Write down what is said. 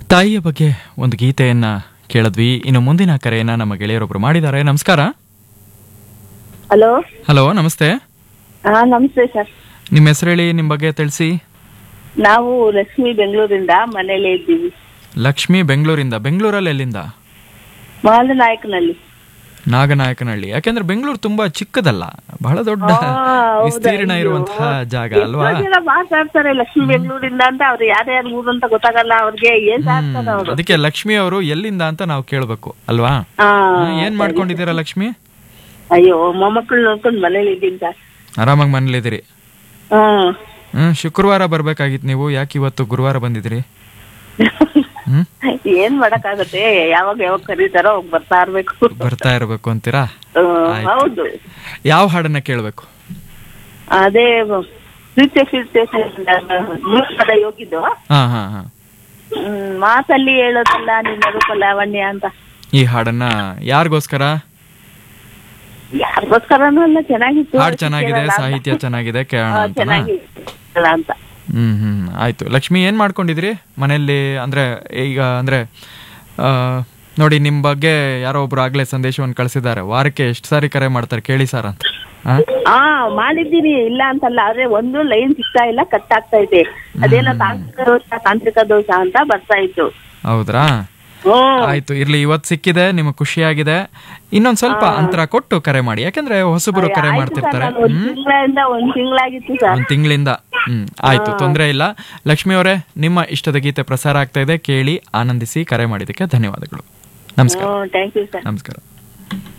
ತಾಯಿಯ ಬಗ್ಗೆ ಒಂದು ಗೀತೆಯನ್ನ ಕೇಳಿದ್ವಿ ಇನ್ನು ಮುಂದಿನ ಕರೆಯನ್ನ ನಮ್ಮ ಗೆಳೆಯರೊಬ್ರು ಮಾಡಿದ್ದಾರೆ ನಮಸ್ಕಾರ ಹಲೋ ಹಲೋ ನಮಸ್ತೆ ಹಾ ನಮಸ್ತೆ ಸರ್ ನಿಮ್ಮ ಹೆಸರು ಹೇಳಿ ನಿಮ್ಮ ಬಗ್ಗೆ ತಿಳಿಸಿ ನಾವು ಲಕ್ಷ್ಮಿ ಬೆಂಗಳೂರಿಂದ ಮನೇಲಿ ಇದ್ದೀವಿ ಲಕ್ಷ್ಮಿ ಬೆಂಗಳೂರಿಂದ ಬೆಂಗಳೂರಲ್ಲಿ ಎಲ್ಲಿಂದ ಮಹಾಲನಾಯಕನಲ್ಲಿ ನಾಗನಾಯಕನಹಳ್ಳಿ ಯಾಕೆಂದ್ರೆ ಬೆಂಗಳೂರು ತುಂಬಾ ಚಿಕ್ಕದಲ್ಲ ಬಹಳ ದೊಡ್ಡ ಆ, ಹೌದಾ? ವಿಸ್ತೀರ್ಣ ಅಯ್ಯೋ. ಇರುವಂತಹ ಜಾಗ ಅಲ್ವಾ ಎಷ್ಟೋ ಜನ ಮಾತಾಡ್ತಾರೆ ಲಕ್ಷ್ಮಿ ಬೆಂಗಳೂರಿಂದ ಅಂತ ಅವ್ರು ಯಾರ್ಯಾರು ಊರು ಅಂತ ಗೊತ್ತಾಗಲ್ಲ ಅವ್ರಿಗೆ ಏನ್ ಸಾಕ್ತಾರೆ ಹ್ಮ್. ಅವರು ಅದಕ್ಕೆ ಲಕ್ಷ್ಮಿ ಅವರು ಎಲ್ಲಿಂದ ಅಂತ ನಾವು ಕೇಳ್ಬೇಕು ಅಲ್ವಾ ಹಾ ಹಾ, ಏನ್ ಮಾಡ್ಕೊಂಡಿದ್ದೀರಾ ಲಕ್ಷ್ಮಿ ಅಯ್ಯೋ ಮೊಮ್ಮಕ್ಕಳು ನೋಡ್ಕೊಂಡು ಮನೇಲಿ ಇದ್ದೀನಿ ಸರ್ ಆರಾಮಾಗಿ ಮನೇಲಿದ್ದೀರಿ ಹ್ಮ್ ಹ್ಮ್ ಶುಕ್ರವಾರ ಬರ್ಬೇಕಾಗಿತ್ತು ನೀವು ಯಾಕೆ ಇವತ್ತು ಗುರುವಾರ ಬಂದಿದ್ದೀರಿ ಹ್ಮ್ ಏನ್ ಮಾಡಕ್ಕಾಗತ್ತೆ ಯಾವಾಗ ಯಾವಾಗ ಕರೀತಾರೋ ಅವಾಗ ಬರ್ತಾ ಇರ್ಬೇಕು ಬರ್ತಾ ಇರ್ಬೇಕು ಅಂತೀರಾ ಹ್ಮ್, ಆಯ್ತು. ಹೌದು ಯಾವ ಹಾಡನ್ನ ಕೇಳ್ಬೇಕು ಅದೇ ಪ್ರೀತಿ ಫಿರ್ತೆ ಪದ ಯೋಗಿದ್ದು ಹಾ ಹಾ ಹಾ ಹ್ಮ್, ಮಾತಲ್ಲಿ ಹೇಳೋದಲ್ಲ ನಿನ್ನ ರೂಪ ಲಾವಣ್ಯ ಅಂತ ಈ ಹಾಡನ್ನ ಯಾರಿಗೋಸ್ಕರ ಯಾರಿಗೋಸ್ಕರನೂ ಅಲ್ಲ ಚೆನ್ನಾಗಿತ್ತು ಹಾಡ್ ಚೆನ್ನಾಗಿದೆ ಸಾಹಿತ್ಯ ಚೆನ್ನಾಗಿದೆ ಕೇಳೋಣ ಹಾ, ಅಂತನಾ ಚೆನ್ನಾಗಿತ್ತು ಅಂತ ಹ್ಮ್ ಹ್ಮ್ ಆಯ್ತು ಲಕ್ಷ್ಮಿ ಏನ್ ಮಾಡ್ಕೊಂಡಿದ್ರಿ ಮನೆಯಲ್ಲಿ ಅಂದ್ರೆ ಈಗ ಅಂದ್ರೆ ಆ, ನೋಡಿ ನಿಮ್ ಬಗ್ಗೆ ಯಾರೋ ಒಬ್ರು ಆಗ್ಲೇ ಸಂದೇಶವನ್ನು ಕಳಿಸಿದ್ದಾರೆ ವಾರಕ್ಕೆ ಎಷ್ಟು ಸಾರಿ ಕರೆ ಮಾಡ್ತಾರೆ ಕೇಳಿ ಸರ್ ಅಂತ ಆ? ಹಾ ಮಾಡಿದ್ದೀನಿ ಇಲ್ಲ ಅಂತಲ್ಲ ಆದ್ರೆ ಒಂದು ಲೈನ್ ಸಿಗ್ತಾ ಇಲ್ಲ ಕಟ್ ಆಗ್ತಾ ಇದೆ ಅದೇನೋ ತಾಂತ್ರಿಕ ದೋಷ ತಾಂತ್ರಿಕ ದೋಷ ಅಂತ ಬರ್ತಾ ಇತ್ತು ಹೌದ್ರಾ ಹ್ಮ್ ಆಯ್ತು ಇರ್ಲಿ ಇವತ್ ಸಿಕ್ಕಿದೆ ನಿಮಗೆ ಖುಷಿಯಾಗಿದೆ ಇನ್ನೊಂದ್ ಸ್ವಲ್ಪ ಅಂತರ ಕೊಟ್ಟು ಕರೆ ಮಾಡಿ ಯಾಕಂದ್ರೆ ಹೊಸಬರು ಕರೆ ಆಯ್ತು ಸರ್ ಮಾಡ್ತಿರ್ತಾರೆ ನಾನು ಒಂದ್ ತಿಂಗಳಿಂದ ಒಂದ್ ತಿಂಗಳಾಗಿತ್ತು ಸರ್ ಒಂದ್ ತಿಂಗಳಿಂದ ಹ್ಮ್ ಆಯ್ತು ತೊಂದರೆ ಇಲ್ಲ ಲಕ್ಷ್ಮಿ ಅವರೇ ನಿಮ್ಮ ಇಷ್ಟದ ಗೀತೆ ಪ್ರಸಾರ ಆಗ್ತಾ ಇದೆ ಕೇಳಿ ಆನಂದಿಸಿ ಕರೆ ಮಾಡಿದ್ದಕ್ಕೆ ಧನ್ಯವಾದಗಳು ನಮಸ್ಕಾರ ಹ್ಮ್ ಥ್ಯಾಂಕ್ ಯು ಸರ್ ನಮಸ್ಕಾರ